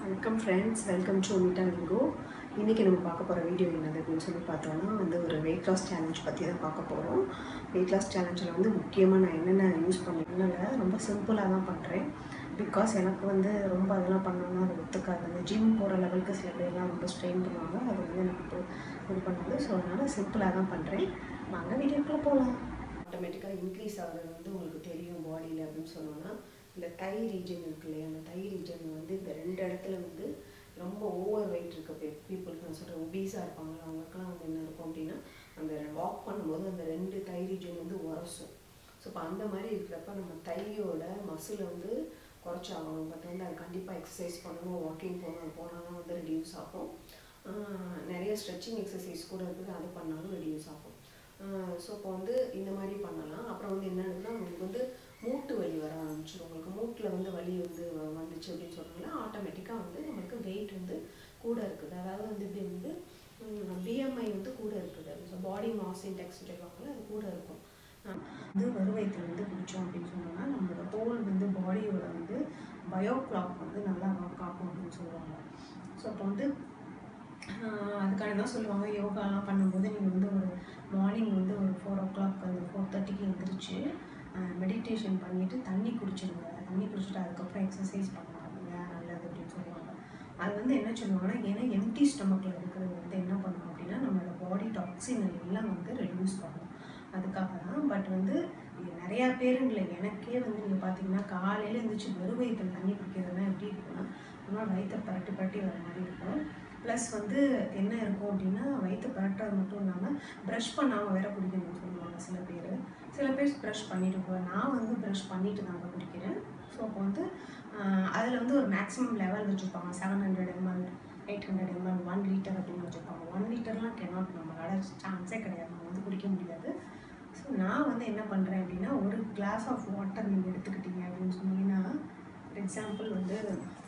வணக்கம் friends welcome to மீட்டா விங்கோ இன்றைக்கி நம்ம பார்க்க போகிற வீடியோ என்னது அப்படின்னு சொல்லி பார்த்தோம்னா வந்து ஒரு வெயிட் லாஸ் சேலஞ்ச் பற்றி தான் பார்க்க போகிறோம் வெயிட் லாஸ் சேலஞ்சில் வந்து முக்கியமாக நான் என்னென்ன யூஸ் பண்ணல ரொம்ப சிம்பிளாக தான் பண்ணுறேன் பிகாஸ் எனக்கு வந்து ரொம்ப அதெல்லாம் பண்ணோம்னா அது ஒத்துக்காது அந்த ஜிம் போகிற லெவலுக்கு சில பேர்லாம் ரொம்ப ஸ்ட்ரெயின் பண்ணுவாங்க அது வந்து எனக்கு இப்போ இது பண்ணாது ஸோ அதனால் சிம்பிளாக தான் பண்ணுறேன் வாங்க வீடியோக்குள்ளே போகலாம் ஆட்டோமேட்டிக்காக இன்க்ரீஸ் ஆகுறது வந்து உங்களுக்கு தெரியும் பாடியில் அப்படின்னு சொன்னோன்னா இந்த தை ரீஜன் இருக்கு இல்லையா அந்த தை ரீஜன் வந்து இந்த ரெண்டு இடத்துல வந்து ரொம்ப ஓவர் வெயிட் இருக்க பே பீப்புளுக்கு நான் சொல்கிறேன் ஒபீஸாக இருப்பாங்க அவங்களுக்குலாம் வந்து என்ன இருக்கும் அப்படின்னா அந்த வாக் பண்ணும்போது அந்த ரெண்டு தை ரீஜன் வந்து உரசும் ஸோ இப்போ அந்த மாதிரி இருக்கிறப்ப நம்ம தையோட மசில் வந்து குறைச்சாகணும் பட் வந்து அது கண்டிப்பாக எக்ஸசைஸ் பண்ணணும் வாக்கிங் போகணும் அது போனால் தான் வந்து ரெடியூஸ் ஆகும் ஆஹ் நிறைய ஸ்ட்ரெச்சிங் எக்ஸசைஸ் கூட இருக்குது அது பண்ணாலும் ரெடியூஸ் ஆகும் ஸோ இப்போ வந்து இந்த மாதிரி பண்ணலாம் அப்புறம் வந்து என்னன்னா உங்களுக்கு வந்து மூட்டு வலி வர ஆரம்பிச்சிடும் உங்களுக்கு மூட்டில் வந்து வலி வந்து வ- வந்துச்சு அப்படின்னு சொன்னாங்கன்னா ஆட்டோமேட்டிக்காக வந்து நம்மளுக்கு வெயிட் வந்து கூட இருக்குது அதாவது வந்து இப்படி வந்து பிஎம்ஐ வந்து கூட இருக்குது ஸோ பாடி மாஸ் இன்டெக்ஸ் சொல்லுவாங்கல்ல அது கூட இருக்கும் இது வறுவயத்தில் வந்து குடித்தோம் அப்படின்னு சொன்னோம்னா நம்மளோட தோல் வந்து பாடியோட வந்து பயோ கிளாக் வந்து நல்லா காக்கும் அப்படின்னு சொல்லுவாங்க ஸோ அப்போ வந்து ஆஹ் அதுக்காக தான் சொல்லுவாங்க யோகாலாம் பண்ணும்போது நீங்கள் வந்து ஒரு மார்னிங் வந்து ஒரு ஃபோர் ஓ கிளாக் அந்த ஃபோர் தேர்ட்டிக்கு எழுந்திரிச்சு மெடிடேஷன் பண்ணிவிட்டு தண்ணி குடிச்சிடுங்க தண்ணி குடிச்சிட்டு அதுக்கப்புறம் எக்ஸசைஸ் பண்ணலாம் ஏன் நல்லது அப்படின்னு சொல்லுவாங்க அது வந்து என்ன சொல்லுவாங்கன்னா ஏன்னா எம்டி ஸ்டமக்கில் இருக்கிறது வந்து என்ன பண்ணும் அப்படின்னா நம்மளோட பாடி டாக்ஸின் எல்லாம் வந்து ரெடியூஸ் பண்ணும் அதுக்காக தான் பட் வந்து இது நிறையா பேருங்கள எனக்கே வந்து நீங்கள் பார்த்தீங்கன்னா காலையில் எழுந்திரிச்சு வெறும் வயிற்றில் தண்ணி குடிக்கிறதுனா எப்படி இருக்குன்னா இன்னும் வயிற்றை பரட்டி பரட்டி வர மாதிரி இருக்கும் ப்ளஸ் வந்து என்ன இருக்கும் அப்படின்னா வயிற்று பரட்டுறது மட்டும் இல்லாமல் ப்ரஷ் பண்ணாமல் வேற குடிக்கணும்னு சொல்லுவாங்க சில பேர் சில பேர் ப்ரஷ் பண்ணிட்டு போவேன் நான் வந்து ப்ரஷ் பண்ணிட்டு தாங்க குடிக்கிறேன் ஸோ அப்போ வந்து அதில் வந்து ஒரு மேக்ஸிமம் லெவல் வச்சுருப்பாங்க seven hundred ml eight hundred ml one litre அப்படின்னு வச்சுருப்பாங்க ஒன் லிட்டர்லாம் கெனாட் நம்மளால் சான்ஸே கிடையாது நம்ம வந்து குடிக்க முடியாது ஸோ நான் வந்து என்ன பண்ணுறேன் அப்படின்னா ஒரு கிளாஸ் ஆஃப் வாட்டர் நீங்கள் எடுத்துக்கிட்டீங்க அப்படின்னு சொன்னீங்கன்னா ஃபார் எக்ஸாம்பிள் வந்து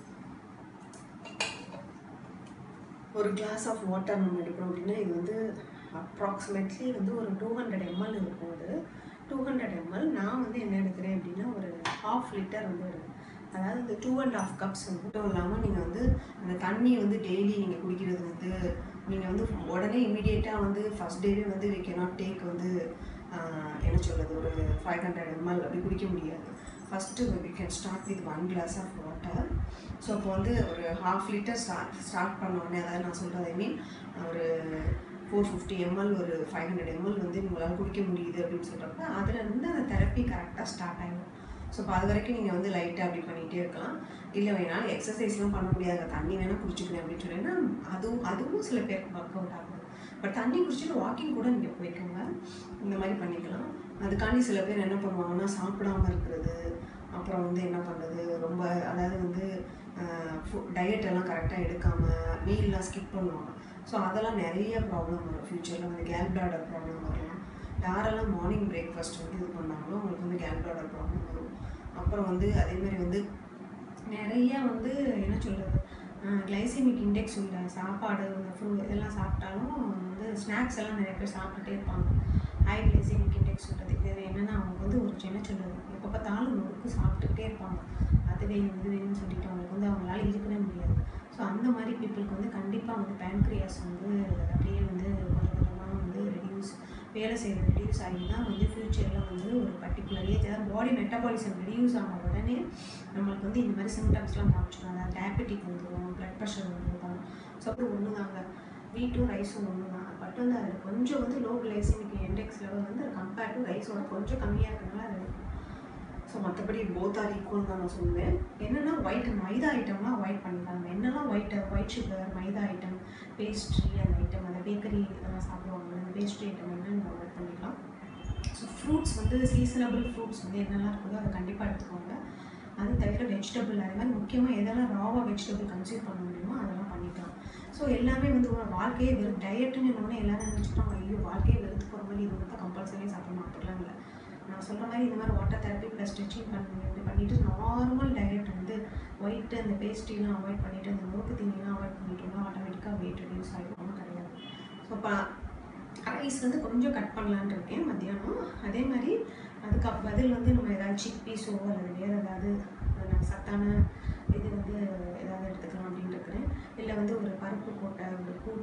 ஒரு கிளாஸ் ஆஃப் வாட்டர் நம்ம எடுக்கிறோம் அப்படின்னா இது வந்து அப்ராக்சிமேட்லி வந்து ஒரு டூ ஹண்ட்ரட் எம்எல் இருக்கும் அது டூ ஹண்ட்ரட் எம்எல் நான் வந்து என்ன எடுக்கிறேன் அப்படின்னா ஒரு ஹாஃப் லிட்டர் வந்து ஒரு அதாவது இந்த டூ அண்ட் ஹாஃப் கப்ஸ் மட்டும் இல்லாமல் நீங்கள் வந்து அந்த தண்ணி வந்து டெய்லி நீங்கள் குடிக்கிறது வந்து நீங்கள் வந்து உடனே இமீடியட்டாக வந்து ஃபஸ்ட் டேவே வந்து வி கேனாட் டேக் வந்து ஆஹ், என்ன சொல்கிறது ஒரு ஃபைவ் ஹண்ட்ரட் எம்எல் அப்படி குடிக்க முடியாது first we can start with one glass of water so அப்போ வந்து ஒரு ஹாஃப் லிட்டர் ஸ்டார்ட் ஸ்டார்ட் பண்ண உடனே அதாவது நான் சொல்கிறது ஐ மீன் ஒரு ஃபோர் ஃபிஃப்டி எம்எல் ஒரு ஃபைவ் ஹண்ட்ரட் எம்எல் வந்து உங்களால் குடிக்க முடியுது அப்படின்னு சொல்கிறப்ப அதில் இருந்து அந்த தெரப்பி கரெக்டாக ஸ்டார்ட் ஆகிடும் ஸோ இப்போ அது வரைக்கும் நீங்கள் வந்து லைட்டாக அப்படி பண்ணிகிட்டே இருக்கலாம் இல்லை வேணாலும் எக்ஸசைஸ்லாம் பண்ண முடியாது தண்ணி வேணால் குடிச்சுக்கிறேன் அப்படின்னு சொன்னீங்கன்னா அதுவும் அதுவும் சில பேருக்கு ஒர்க் அவுட் ஆகும் பட் தண்ணி குடிச்சிட்டு வாக்கிங் கூட நீங்கள் போய்க்கோங்க இந்த மாதிரி பண்ணிக்கலாம் அதுக்காண்டி சில பேர் என்ன பண்ணுவாங்கன்னா சாப்பிடாம இருக்கிறது அப்புறம் வந்து என்ன பண்ணுறது ரொம்ப அதாவது வந்து டயட் எல்லாம் கரெக்டாக எடுக்காமல் மீல்லாம் ஸ்கிப் பண்ணுவாங்க ஸோ அதெல்லாம் நிறைய ப்ராப்ளம் வரும் ஃப்யூச்சரில் வந்து கேல் பிளாடர் ப்ராப்ளம் வரலாம் யாரெல்லாம் மார்னிங் பிரேக்ஃபாஸ்ட் வந்து இது பண்ணாங்களோ அவங்களுக்கு வந்து கேல் பிளாடர் ப்ராப்ளம் வரும் அப்புறம் வந்து அதே மாதிரி வந்து நிறைய வந்து என்ன சொல்கிறது கிளைசிமிக் இண்டெக்ஸ் உள்ள சாப்பாடு இந்த ஃப்ரூட் இதெல்லாம் சாப்பிட்டாலும் வந்து ஸ்நாக்ஸ் எல்லாம் நிறைய பேர் சாப்பிட்டுட்டே இருப்பாங்க ஹை கிளைசிமிக் இண்டெக்ஸ் உள்ளது இது என்னென்னா அவங்க வந்து ஒரு என்ன சொல்கிறது எப்போ பார்த்தாலும் நொறுக்கு சாப்பிட்டுக்கிட்டே இருப்பாங்க அது வேணும் இது வேணும்னு சொல்லிட்டு அவங்களுக்கு வந்து அவங்களால இருக்கவே முடியாது ஸோ அந்த மாதிரி பீப்புளுக்கு வந்து கண்டிப்பாக வந்து பேன்க்ரியாஸ் வந்து அப்படியே வந்து கொஞ்சம் கொஞ்சமாக வந்து ரெடியூஸ் வேலை செய்கிறது ரெடியூஸ் ஆகி தான் வந்து ஃப்யூச்சரில் வந்து ஒரு பர்டிகுலர் ஏஜ் அதாவது பாடி மெட்டபாலிசம் ரெடியூஸ் ஆன உடனே நம்மளுக்கு வந்து இந்த மாதிரி சிம்டம்ஸ்லாம் காமிச்சிடும் அதாவது டயபெட்டிக் வந்துடும் ப்ளட் ப்ரெஷர் வந்துடும் ஸோ அது ஒன்று தாங்க வீட்டும் ரைஸும் ஒன்று தான் பட் வந்து அதில் கொஞ்சம் வந்து லோ கிளைசிமிக் இண்டெக்ஸ் லெவல் வந்து கம்பேர்ட் டு ரைஸோட கொஞ்சம் கம்மியாக இருக்கிறதுனால அது ஸோ மற்றபடி போத் ஆர் ஈக்குவல் தான் நான் சொல்லுவேன் என்னென்னா ஒயிட் மைதா ஐட்டம்லாம் அவாய்ட் பண்ணிக்கலாம் என்னெல்லாம் white white sugar maida item pastry அந்த ஐட்டம் அந்த பேக்கரி இதெல்லாம் சாப்பிடுவாங்க அந்த பேஸ்ட்ரி ஐட்டம் எல்லாம் நீங்கள் அவாய்ட் பண்ணிக்கலாம் ஸோ ஃப்ரூட்ஸ் வந்து சீசனபிள் ஃப்ரூட்ஸ் வந்து என்னெல்லாம் இருக்குதோ அதை கண்டிப்பாக எடுத்துக்கோங்க அது தவிர வெஜிடபிள் அது மாதிரி முக்கியமாக எதெல்லாம் ராவாக வெஜிடபிள் கன்சியூம் பண்ண முடியுமோ அதெல்லாம் பண்ணிக்கலாம் ஸோ எல்லாமே வந்து ஒரு வாழ்க்கையே வெறு டயட்டுன்னு என்னோடனே எல்லாரும் நினச்சிப்பாங்க ஐயோ வாழ்க்கையே வெறுத்து போகிற மாதிரி இது மட்டும் கம்பல்சரி சாப்பிடணும் அப்படிலாம் இல்லை நான் சொல்கிற மாதிரி இந்த மாதிரி வாட்டர் தெரப்பி ப்ளஸ் ஸ்ட்ரெச்சிங் பண்ணி இப்படி பண்ணிவிட்டு நார்மல் டயட் வந்து ஒயிட்டு அந்த பேஸ்ட்ரிலாம் அவாய்ட் பண்ணிவிட்டு அந்த முறுக்கு தீனிலாம் அவாய்ட் பண்ணிட்டோம்னா ஆட்டோமேட்டிக்காக வெயிட் ரெடியூஸ் ஆகிடும் கிடையாது ஸோ இப்போ ரைஸ் வந்து கொஞ்சம் கட் பண்ணலான்னு இருக்கேன் மத்தியானம் அதே மாதிரி அதுக்கு அப் பதில் வந்து நம்ம ஏதாவது சிக் பீஸோ அல்லது வேறு ஏதாவது அஹ், சத்தான இது வந்து ஏதாவது எடுத்துக்கலாம் அப்படின்ற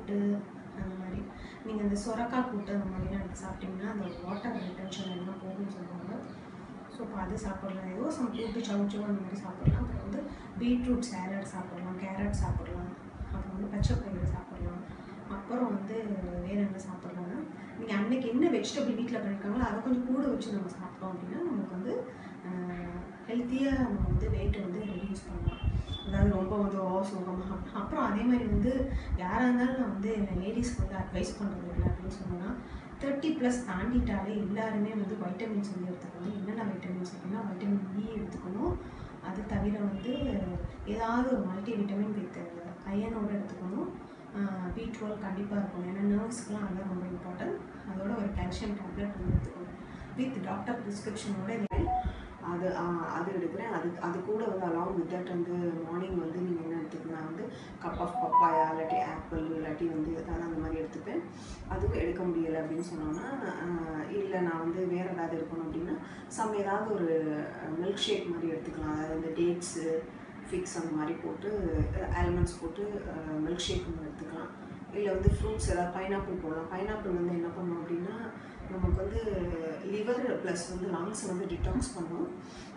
கூட்டு அந்த மாதிரி நீங்கள் இந்த சொரக்காய் கூட்டு அந்த மாதிரிலாம் எடுத்து சாப்பிட்டீங்கன்னா அந்த வாட்டர் ரிட்டன்ஷன் எல்லாம் போகும்னு சொல்லுவாங்க ஸோ இப்போ அது சாப்பிட்லாம் ஏதோ சம் கூட்டு சவுச்சோ அந்த மாதிரி சாப்பிட்லாம் அப்புறம் வந்து பீட்ரூட் சேலட் சாப்பிட்லாம் கேரட் சாப்பிட்லாம் அப்புறம் வந்து பச்சை பயிறு சாப்பிட்லாம் அப்புறம் வந்து வேறு என்ன சாப்பிட்லாம்னா நீங்கள் அன்னைக்கு என்ன வெஜிடபிள் வீட்டில் பண்ணியிருக்காங்களோ அதை கொஞ்சம் கூட வச்சு நம்ம சாப்பிட்டோம் அப்படின்னா நமக்கு வந்து ஹெல்த்தியாக நம்ம வந்து வெயிட்டை வந்து ரெடியூஸ் பண்ணலாம் அதாவது ரொம்ப வந்து ஓ சுகமாக அப்புறம் அதே மாதிரி வந்து யாராக இருந்தாலும் நான் வந்து லேடிஸ்க்கு வந்து அட்வைஸ் பண்ணுறது இல்லை அப்படின்னு சொன்னோன்னா தேர்ட்டி ப்ளஸ் தாண்டிட்டாலே எல்லாருமே வந்து வைட்டமின்ஸ் வந்து எடுத்துக்கணும் என்னென்ன வைட்டமின்ஸ் அப்படின்னா வைட்டமின் இ எடுத்துக்கணும் அது தவிர வந்து ஏதாவது ஒரு மல்டி விட்டமின் வித் அயனோட எடுத்துக்கணும் பி டுவெல் கண்டிப்பாக இருக்கணும் ஏன்னா நர்வ்ஸ்க்குலாம் அதான் ரொம்ப இம்பார்ட்டன்ட் அதோட ஒரு டென்ஷன் டேப்லெட் வந்து எடுத்துக்கணும் வித் டாக்டர் ப்ரிஸ்கிரிப்ஷனோட அது ஆஹ், அது எடுக்கிறேன் அது அது கூட வந்து அலாங் வித் தட் வந்து மார்னிங் வந்து நீங்கள் என்ன எடுத்துக்கலாம் வந்து கப் ஆஃப் பப்பாயா இல்லாட்டி ஆப்பிள் இல்லாட்டி வந்து ஏதாவது அந்த மாதிரி எடுத்துப்பேன் அதுவும் எடுக்க முடியலை அப்படின்னு சொன்னோன்னா இல்லை நான் வந்து வேறு ஏதாவது இருக்கணும் அப்படின்னா சம் ஏதாவது ஒரு மில்க் ஷேக் மாதிரி எடுத்துக்கலாம் அதாவது இந்த டேட்ஸு ஃபிக்ஸ் அந்த மாதிரி போட்டு ஆல்மண்ட்ஸ் போட்டு மில்க் ஷேக் ஒன்று எடுத்துக்கலாம் இல்லை வந்து ஃப்ரூட்ஸ் ஏதாவது பைனாப்பிள் போடலாம் பைனாப்பிள் வந்து என்ன பண்ணும் அப்படின்னா நமக்கு வந்து லிவர் ப்ளஸ் வந்து லங்ஸ் வந்து டிடாக்ஸ் பண்ணும்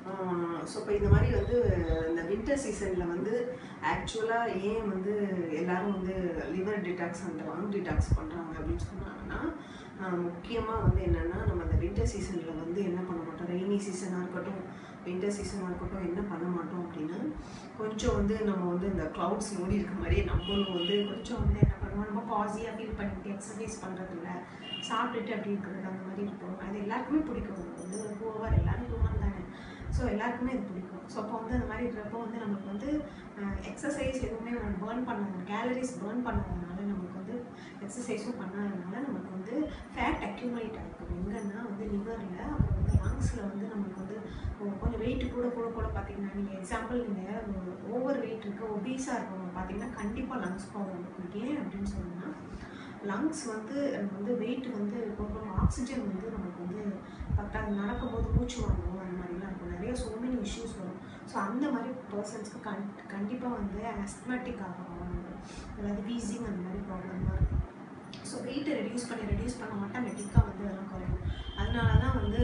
ஸோ இப்போ இந்த மாதிரி வந்து இந்த வின்டர் சீசனில் வந்து ஆக்சுவலாக ஏன் வந்து எல்லாரும் வந்து லிவர் டிடாக்ஸ் அந்த லங் டிடாக்ஸ் பண்ணுறாங்க அப்படின்னு சொன்னாங்கன்னா முக்கியமாக வந்து என்னென்னா நம்ம அந்த வின்டர் சீசனில் வந்து என்ன பண்ண மாட்டோம் ரெய்னி சீசனாக இருக்கட்டும் வின்டர் சீசனாக இருக்கட்டும் என்ன பண்ண மாட்டோம் அப்படின்னா கொஞ்சம் வந்து நம்ம வந்து இந்த க்ளவுட்ஸ் மூடி இருக்க மாதிரியே நம்மளும் வந்து கொஞ்சம் வந்து என்ன பண்ணுவோம் நம்ம பாசியாக ஃபீல் பண்ணிட்டு எக்ஸசைஸ் பண்ணுறதில்ல சாப்பிட்டுட்டு அப்படி இருக்கிறது அந்த மாதிரி இருப்போம் அது எல்லாருக்குமே பிடிக்கும் அது வந்து ஓவர் எல்லாரும் ஹியூமன் தானே ஸோ எல்லாருக்குமே இது பிடிக்கும் ஸோ அப்போ வந்து அந்த மாதிரி இருக்கிறப்போ வந்து நமக்கு வந்து எக்ஸசைஸ் எதுவுமே பேர்ன் பண்ணாத கேலரிஸ் பேர்ன் பண்ணாதனால நமக்கு வந்து எக்ஸசைஸும் பண்ணாதனால நமக்கு வந்து ஃபேட் அக்யூமுலேட் ஆகிருக்கும் எங்கன்னா வந்து லிவரில் அப்புறம் வந்து லங்ஸில் வந்து நமக்கு வந்து கொஞ்சம் வெயிட் கூட கூட கூட பார்த்தீங்கன்னா நீங்கள் எக்ஸாம்பிள் நீங்கள் ஓவர் வெயிட் இருக்க ஒபீஸாக இருக்கவங்க பார்த்தீங்கன்னா கண்டிப்பாக லங்ஸ் ப்ராப்ளம் இருக்கும் ஏன் அப்படின்னு சொன்னால் லங்ஸ் வந்து நம்ம வந்து வெயிட் வந்து போகும் ஆக்சிஜன் வந்து நமக்கு வந்து பத்தாது நடக்கும்போது மூச்சு வாங்கும் அந்த மாதிரிலாம் இருக்கும் நிறைய so many இஷ்யூஸ் வரும் ஸோ அந்த மாதிரி பர்சன்ஸ்க்கு கண் கண்டிப்பாக வந்து அஸ்மேட்டிக் ஆகும் அதாவது வீசிங் அந்த மாதிரி ப்ராப்ளம்லாம் இருக்கும் ஸோ வெயிட்டை ரெடியூஸ் பண்ணி ரெடியூஸ் பண்ண ஆட்டோமேட்டிக்காக வந்து அதெல்லாம் குறையும் அதனால தான் வந்து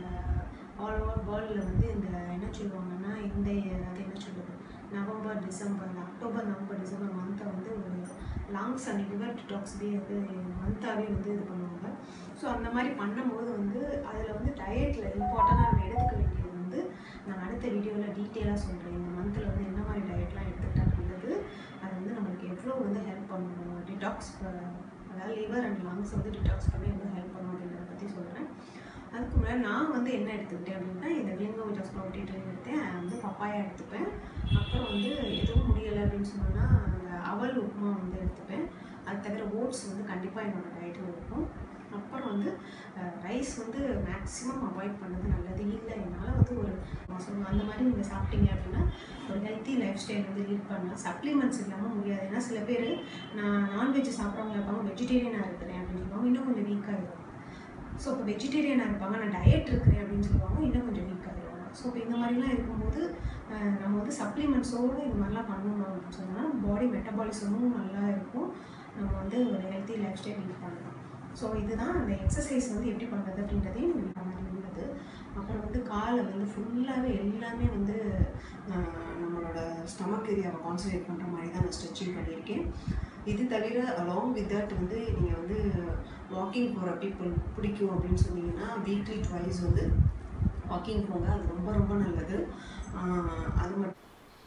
ஆல் ஓவர் வேர்ல்டில் வந்து இந்த என்ன சொல்லுவாங்கன்னா இந்த அது என்ன சொல்லுது November December October November December மந்த்தை வந்து ஒரு lungs and liver detox day வந்து மந்த்தாகவே வந்து இது பண்ணுவாங்க ஸோ அந்த மாதிரி பண்ணும்போது வந்து அதில் வந்து டயட்டில் இம்பார்ட்டண்ட்டாக நம்ம எடுத்துக்க வேண்டியது வந்து நான் அடுத்த வீடியோவில் டீட்டெயிலாக சொல்கிறேன் இந்த மந்தில் வந்து என்ன மாதிரி டயட்லாம் எடுத்துக்கிட்டா நல்லது அது வந்து நம்மளுக்கு எவ்வளோ வந்து ஹெல்ப் பண்ணணும் டிடாக்ஸ் அதாவது லிவர் அண்ட் லங்ஸ் வந்து டிடாக்ஸ் பண்ணி எவ்வளோ ஹெல்ப் பண்ணும் அப்படின்றத பற்றி சொல்கிறேன் அதுக்கு முன்னாடி நான் வந்து என்ன எடுத்துக்கிட்டேன் அப்படின்னா இந்த விலிங்கோ விட்டாஸ் ப்ரோட்டீன் எடுத்தேன் வந்து பப்பாயா எடுத்துப்பேன் அப்புறம் வந்து எதுவும் முடியலை அப்படின்னு சொன்னோன்னா அந்த அவல் உப்புமா வந்து எடுத்துப்பேன் அது தவிர ஓட்ஸ் வந்து கண்டிப்பாக என்னோட டயட்டில் இருக்கும் அப்புறம் வந்து ரைஸ் வந்து மேக்ஸிமம் அவாய்ட் பண்ணது நல்லது இல்லை என்னால் வந்து ஒரு மாதம் அந்த மாதிரி நீங்கள் சாப்பிட்டீங்க அப்படின்னா ஒரு ஹெல்த்தி லைஃப் ஸ்டைல் வந்து லீட் பண்ணலாம் சப்ளிமெண்ட்ஸ் இல்லாமல் முடியாது ஏன்னா சில பேர் நான் நான்வெஜ் சாப்பிட்றவங்க இருப்பாங்க வெஜிடேரியனாக இருக்கிறேன் அப்படின்னு சொல்லுவாங்க இன்னும் கொஞ்சம் வீக்காக இருக்கும் ஸோ இப்போ வெஜிடேரியனாக இருப்பாங்க நான் டயட் இருக்கிறேன் அப்படின்னு சொல்லுவாங்க இன்னும் கொஞ்சம் வீக் ஆகிடுவாங்க ஸோ இப்போ இந்த மாதிரிலாம் இருக்கும்போது அஹ், நம்ம வந்து சப்ளிமெண்ட்ஸோடு இது மாதிரிலாம் பண்ணணும் அப்படின்னு சொன்னால் பாடி மெட்டபாலிசமும் நல்லா இருக்கும் நம்ம வந்து ஒரு ஹெல்த்தி லைஃப் ஸ்டைல் லீட் பண்ணலாம் ஸோ இதுதான் அந்த எக்ஸசைஸ் வந்து எப்படி பண்ணுறது அப்படின்றதையும் நீங்கள் பண்ண உள்ளது அப்புறம் வந்து காலை வந்து ஃபுல்லாகவே எல்லாமே வந்து நான் நம்மளோட ஸ்டமக் ஏரியாவை கான்சன்ட்ரேட் பண்ணுற மாதிரி தான் நான் ஸ்ட்ரெச்சிங் பண்ணியிருக்கேன் இது தவிர அலாங் வித் தட் வந்து நீங்கள் வந்து வாக்கிங் போகிற பீப்புள் பிடிக்கும் அப்படின்னு சொன்னீங்கன்னா வீக்லி ட்வைஸ் வந்து வாக்கிங் போங்க அது ரொம்ப ரொம்ப நல்லது ஆஹ் அது மட்டும்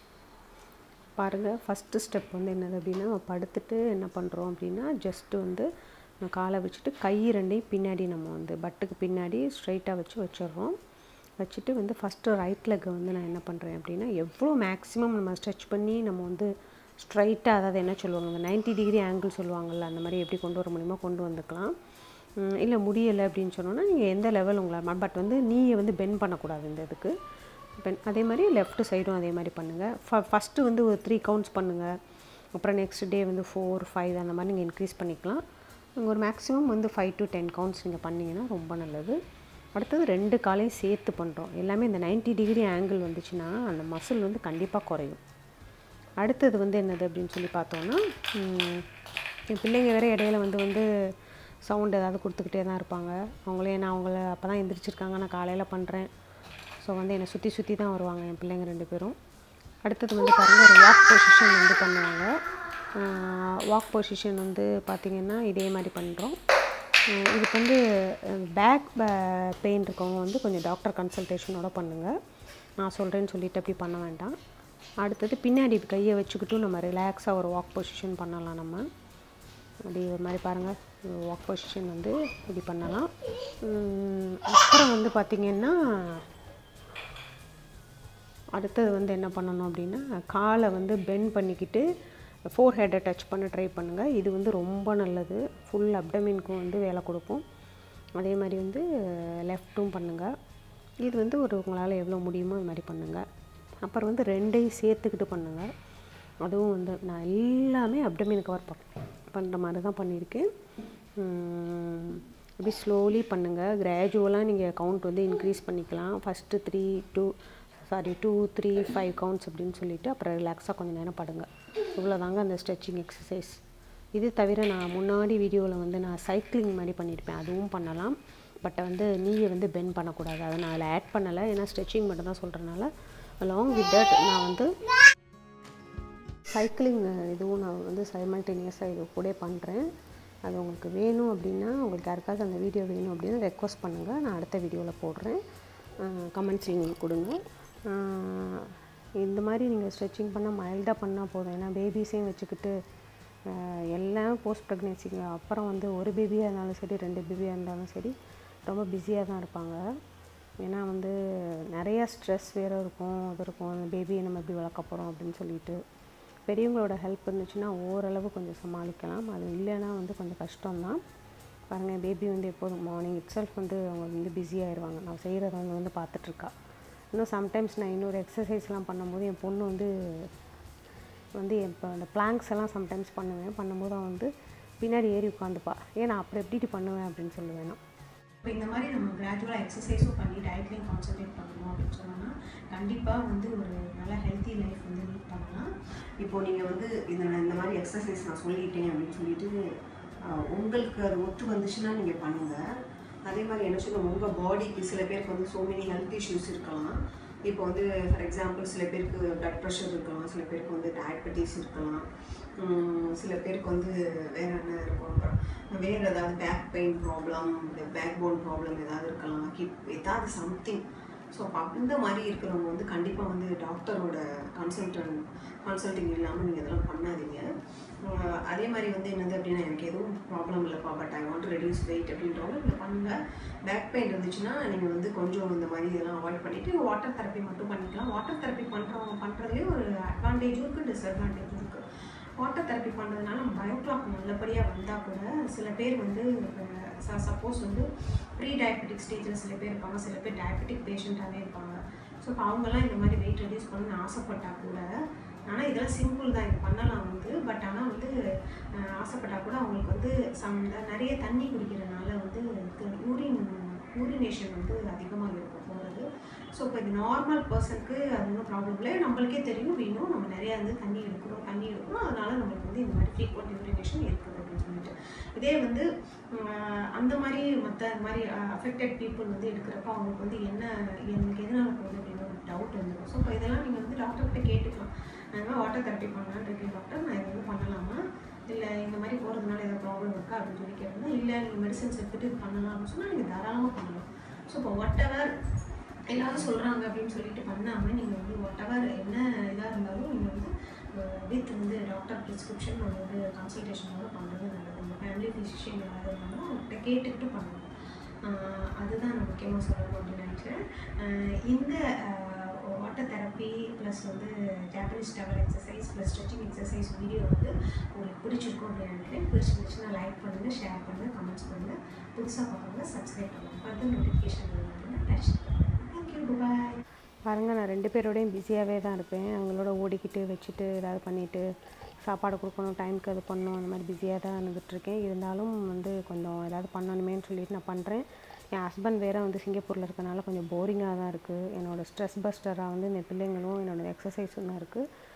பாருங்கள் ஃபஸ்ட்டு ஸ்டெப் வந்து என்னது அப்படின்னா நம்ம படுத்துட்டு என்ன பண்ணுறோம் அப்படின்னா ஜஸ்ட்டு வந்து நான் காலை வச்சுட்டு கை ரெண்டையும் பின்னாடி நம்ம வந்து பட்டுக்கு பின்னாடி ஸ்ட்ரைட்டாக வச்சு வச்சிடுறோம் வச்சுட்டு வந்து ஃபஸ்ட்டு ரைட் லெக்கை வந்து நான் என்ன பண்ணுறேன் அப்படின்னா எவ்வளோ மேக்ஸிமம் நம்ம ஸ்ட்ரெச் பண்ணி நம்ம வந்து ஸ்ட்ரைட்டாக அதாவது என்ன சொல்லுவாங்க இந்த 90 டிகிரி ஆங்கிள் சொல்லுவாங்கள்ல அந்த மாதிரி எப்படி கொண்டு வர முடியுமோ கொண்டு வந்துக்கலாம் இல்லை முடியலை அப்படின்னு சொன்னோன்னா நீங்கள் எந்த லெவல் உங்களால் பட் வந்து நீயை வந்து பெண்ட் பண்ணக்கூடாது இந்த இதுக்கு பென் அதே மாதிரி லெஃப்ட் சைடும் அதே மாதிரி பண்ணுங்கள் ஃப ஃபஸ்ட்டு வந்து ஒரு த்ரீ கவுண்ட்ஸ் பண்ணுங்கள் அப்புறம் நெக்ஸ்ட் டே வந்து ஃபோர் ஃபைவ் அந்த மாதிரி நீங்கள் இன்க்ரீஸ் பண்ணிக்கலாம் நீங்கள் ஒரு மேக்ஸிமம் வந்து ஃபைவ் டு டென் கவுண்ட்ஸ் நீங்கள் பண்ணிங்கன்னா ரொம்ப நல்லது அடுத்தது ரெண்டு காலையும் சேர்த்து பண்ணுறோம் எல்லாமே இந்த 90 டிகிரி ஆங்கிள் வந்துச்சுன்னா அந்த மசில் வந்து கண்டிப்பாக குறையும் அடுத்தது வந்து என்னது அப்படின்னு சொல்லி பார்த்தோன்னா ம், என் பிள்ளைங்க வேறு இடையில வந்து வந்து சவுண்ட் ஏதாவது கொடுத்துக்கிட்டே தான் இருப்பாங்க அவங்களே நான் அவங்கள அப்போ தான் எந்திரிச்சிருக்காங்க நான் காலையில் பண்ணுறேன் ஸோ வந்து என்னை சுற்றி சுற்றி தான் வருவாங்க என் பிள்ளைங்க ரெண்டு பேரும் அடுத்தது வந்து பாருங்கள் ஒரு வாக் பொசிஷன் வந்து பண்ணுவாங்க வாக் பொசிஷன் வந்து பார்த்திங்கன்னா இதே மாதிரி பண்ணுறோம் இதுக்கு வந்து பேக் பெயின் இருக்கவங்க வந்து கொஞ்சம் டாக்டர் கன்சல்டேஷனோட பண்ணுங்கள் நான் சொல்கிறேன்னு சொல்லிட்டு அப்படி பண்ண வேண்டாம் அடுத்தது பின்னாடி கையை வச்சுக்கிட்டும் நம்ம ரிலாக்ஸாக ஒரு வாக் பொசிஷன் பண்ணலாம் நம்ம அப்படி ஒரு மாதிரி பாருங்கள் வாக் பொசிஷன் வந்து இப்படி பண்ணலாம் உம், அப்புறம் வந்து பார்த்திங்கன்னா அடுத்தது வந்து என்ன பண்ணணும் அப்படின்னா காலை வந்து பெண்ட் பண்ணிக்கிட்டு ஃபோர் ஹெட்டை டச் பண்ண ட்ரை பண்ணுங்கள் இது வந்து ரொம்ப நல்லது ஃபுல் அப்டமின்க்கும் வந்து வேலை கொடுக்கும் அதே மாதிரி வந்து லெஃப்ட்டும் பண்ணுங்கள் இது வந்து ஒரு உங்களால் எவ்வளோ முடியுமோ அது மாதிரி பண்ணுங்கள் அப்புறம் வந்து ரெண்டையும் சேர்த்துக்கிட்டு பண்ணுங்கள் அதுவும் வந்து நான் எல்லாமே அப்டமின் கவர் பண்ணுற மாதிரி தான் பண்ணியிருக்கேன் உம், இப்படி ஸ்லோலி பண்ணுங்கள் கிராஜுவலாக நீங்கள் கவுண்ட் வந்து இன்க்ரீஸ் பண்ணிக்கலாம் first three two sorry two three five counts அப்படின்னு சொல்லிட்டு அப்புறம் ரிலாக்ஸாக கொஞ்சம் நேரம் படுங்க இவ்வளோதாங்க அந்த ஸ்ட்ரெச்சிங் எக்ஸசைஸ் இது தவிர நான் முன்னாடி வீடியோவில் வந்து நான் சைக்கிளிங் மாதிரி பண்ணியிருப்பேன் அதுவும் பண்ணலாம் பட் வந்து நீயை வந்து பெண்ட் பண்ணக்கூடாது அதை நான் அதில் ஆட் பண்ணலை ஏன்னா ஸ்ட்ரெச்சிங் மட்டும் தான் சொல்கிறனால அலாங் வித் தட் நான் வந்து சைக்கிளிங் இதுவும் நான் வந்து சைமல்டேனியஸாக இது கூட பண்ணுறேன் அது உங்களுக்கு வேணும் அப்படின்னா உங்களுக்கு யாருக்காவது அந்த வீடியோ வேணும் அப்படின்னு ரெக்வஸ்ட் பண்ணுங்கள் நான் அடுத்த வீடியோவில் போடுறேன் கமெண்ட்ஸில் நீங்கள் கொடுங்க ஆஹ் இந்த மாதிரி நீங்கள் ஸ்ட்ரெச்சிங் பண்ணால் மைல்டாக பண்ணால் போதும் ஏன்னா பேபிஸையும் வச்சுக்கிட்டு ஆஹ் எல்லாம் போஸ்ட் ப்ரெக்னென்சிக்கு அப்புறம் வந்து ஒரு பேபியாக இருந்தாலும் சரி ரெண்டு பேபியாக இருந்தாலும் சரி ரொம்ப பிஸியாக தான் இருப்பாங்க ஏன்னா வந்து நிறையா ஸ்ட்ரெஸ் வேறு இருக்கும் அது இருக்கும் அந்த பேபியை நம்ம எப்படி வளர்க்க போகிறோம் அப்படின்னு சொல்லிட்டு பெரியவங்களோட ஹெல்ப் இருந்துச்சுன்னா ஓரளவு கொஞ்சம் சமாளிக்கலாம் அது இல்லைன்னா வந்து கொஞ்சம் கஷ்டம்தான் பாருங்கள் பேபி வந்து எப்போதும் மார்னிங் இட் செல்ஃப் வந்து அவங்க வந்து பிஸியாகிடுவாங்க நான் செய்கிறத அவங்க வந்து பார்த்துட்ருக்கா இன்னும் சம்டைம்ஸ் நான் இன்னொரு எக்ஸசைஸ்லாம் பண்ணும்போது என் பொண்ணு வந்து வந்து இப்போ அந்த பிளாங்க்ஸ் எல்லாம் சம்டைம்ஸ் பண்ணுவேன் பண்ணும்போது அவன் வந்து பின்னாடி ஏறி உட்காந்துப்பா ஏன் நான் அப்புறம் எப்படி பண்ணுவேன் அப்படின்னு சொல்லுவேன் நான் இப்போ இந்த மாதிரி நம்ம கிராஜுவலாக எக்ஸசைஸும் பண்ணி டயட்லையும் கான்சென்ட்ரேட் பண்ணணும் அப்படின்னு சொன்னோம்னா கண்டிப்பாக வந்து ஒரு நல்ல ஹெல்த்தி லைஃப் வந்து லீட் பண்ணலாம் இப்போ நீங்கள் வந்து இந்த இந்த மாதிரி எக்ஸசைஸ் நான் சொல்லிட்டேன் அப்படின்னு சொல்லிட்டு ஆஹ், உங்களுக்கு அது ஒத்து வந்துச்சுன்னா நீங்கள் பண்ணுங்கள் அதே மாதிரி என்ன சொல்லுவோம் உங்கள் பாடிக்கு சில பேருக்கு வந்து so many ஹெல்த் இஷ்யூஸ் இருக்கலாம் இப்போ வந்து ஃபார் எக்ஸாம்பிள் சில பேருக்கு பிளட் ப்ரெஷர் இருக்கலாம் சில பேருக்கு வந்து டயபெட்டிஸ் இருக்கலாம் உம், சில பேருக்கு வந்து வேற என்ன இருக்கும் அப்புறம் வேறு ஏதாவது back pain problem back bone problem ஏதாவது இருக்கலாம் ஹிப் ஏதாவது சம்திங் ஸோ அப்போ அந்த மாதிரி இருக்கிறவங்க வந்து கண்டிப்பாக வந்து டாக்டரோட கன்சல்டன் கன்சல்டிங் இல்லாமல் நீங்கள் இதெல்லாம் பண்ணாதீங்க அஹ் அதே மாதிரி வந்து என்னது அப்படின்னா எனக்கு எதுவும் ப்ராப்ளம் இல்லைப்பா but I want reduce weight அப்படின்றவங்க நீங்கள் பண்ணுங்கள் பேக் பெயின் இருந்துச்சுன்னா நீங்கள் வந்து கொஞ்சம் இந்த மாதிரி இதெல்லாம் அவாய்ட் பண்ணிவிட்டு வாட்டர் தெரப்பி மட்டும் பண்ணிக்கலாம் வாட்டர் தெரப்பி பண்ணுறவங்க பண்ணுறதுலேயே ஒரு அட்வான்டேஜும் இருக்குது டிஸ்அட்வான்டேஜும் இருக்குது வாட்டர் தெரப்பி பண்ணுறதுனால பயோக்ளாக் நல்லபடியாக வந்தால் கூட சில பேர் வந்து சப்போஸ் வந்து ப்ரீ டயபெட்டிக் ஸ்டேஜில் சில பேர் இருப்பாங்க சில பேர் டயபெட்டிக் பேஷண்ட்டாகவே இருப்பாங்க ஸோ இப்போ அவங்கெல்லாம் இந்த மாதிரி வெயிட் ரெடியூஸ் பண்ணணும்னு ஆசைப்பட்டா கூட ஆனால் இதெல்லாம் சிம்பிள் தான் இது பண்ணலாம் வந்து பட் ஆனால் வந்து அஹ், ஆசைப்பட்டா கூட அவங்களுக்கு வந்து சம் நிறைய தண்ணி குடிக்கிறனால வந்து யூரின் யூரினேஷன் வந்து அதிகமாக இருக்கும் போகிறது ஸோ இப்போ இது நார்மல் பர்சனுக்கு அது ஒன்றும் ப்ராப்ளம் இல்லை நம்மளுக்கே தெரியும் வேணும் நம்ம நிறையா வந்து தண்ணி எடுக்கிறோம் தண்ணி எடுக்கிறோம் அதனால நம்மளுக்கு வந்து இந்த மாதிரி ஃப்ரீக்வெண்ட் யூரினேஷன் இருக்குது அப்படின்னு சொல்லிட்டு இதே வந்து ஆஹ், அந்த மாதிரி மற்ற இந்த மாதிரி அஃபெக்டட் பீப்புள் வந்து எடுக்கிறப்ப அவங்களுக்கு வந்து என்ன எனக்கு எதனால போகுது அப்படின்னு ஒரு டவுட் வந்துடும் ஸோ இப்போ இதெல்லாம் நீங்கள் வந்து டாக்டர்கிட்ட கேட்டுக்கலாம் நான் இந்த மாதிரி வாட்டர் தெரப்பி பண்ணலான்னு இருக்கேன் டாக்டர் நான் இதை வந்து பண்ணலாமா இல்லை இந்த மாதிரி போகிறதுனால ஏதாவது ப்ராப்ளம் இருக்கா அப்படின்னு சொல்லி கேட்டிருந்தா இல்லை நீங்கள் மெடிசன்ஸ் எடுத்துகிட்டு இது பண்ணலாம் அப்படின்னு சொன்னால் நீங்கள் தாராளமாக பண்ணலாம் ஸோ இப்போ வாட் எவர் எல்லாரும் சொல்கிறாங்க அப்படின்னு சொல்லிட்டு பண்ணாமல் நீங்கள் வந்து வாட் எவர் என்ன இதாக இருந்தாலும் நீங்கள் வந்து வித் வந்து டாக்டர் ப்ரிஸ்கிரிப்ஷன் வந்து கன்சல்டேஷனோட பண்ணுறது நல்லது உங்கள் ஃபேமிலி ஃபிசிஷியன் யாராவது இருந்தாலும் அவங்ககிட்ட கேட்டுக்கிட்டு பண்ணணும் ஆஹ் அதுதான் நான் முக்கியமாக சொல்லணும் அப்படின்னு நினைக்கிறேன் ஆஹ் இந்த வாட்டர் தெரப்பி ப்ளஸ் வந்து Japanese towel exercise plus stretching exercise video வந்து உங்களுக்கு பிடிச்சிருக்கும் அப்படின்னு நினைக்கிறேன் பிடிச்சிருந்துச்சுன்னா லைக் பண்ணுங்கள் ஷேர் பண்ணுங்கள் கமெண்ட்ஸ் பண்ணுங்கள் புதுசாக பார்க்குறவங்க சப்ஸ்கிரைப் பண்ணுங்கள் ஃபர்தர் நோட்டிஃபிகேஷன் வந்து டச் தேங்க்யூ பாய் பாருங்கள் நான் ரெண்டு பேரோடையும் பிஸியாகவே தான் இருப்பேன் அவங்களோட ஓடிக்கிட்டு வச்சுட்டு ஏதாவது பண்ணிவிட்டு சாப்பாடு கொடுக்கணும் டைமுக்கு அது பண்ணணும் அந்த மாதிரி பிஸியாக தான் இருந்துகிட்ருக்கேன் இருந்தாலும் வந்து கொஞ்சம் ஏதாவது பண்ணணுமேன்னு சொல்லிட்டு நான் பண்ணுறேன் என் ஹஸ்பண்ட் வேறு வந்து சிங்கப்பூரில் இருக்கனால கொஞ்சம் போரிங்காக தான் இருக்குது என்னோடய ஸ்ட்ரெஸ் பஸ்டராக வந்து இந்த பிள்ளைங்களும் என்னோடய எக்ஸசைஸும் தான் இருக்குது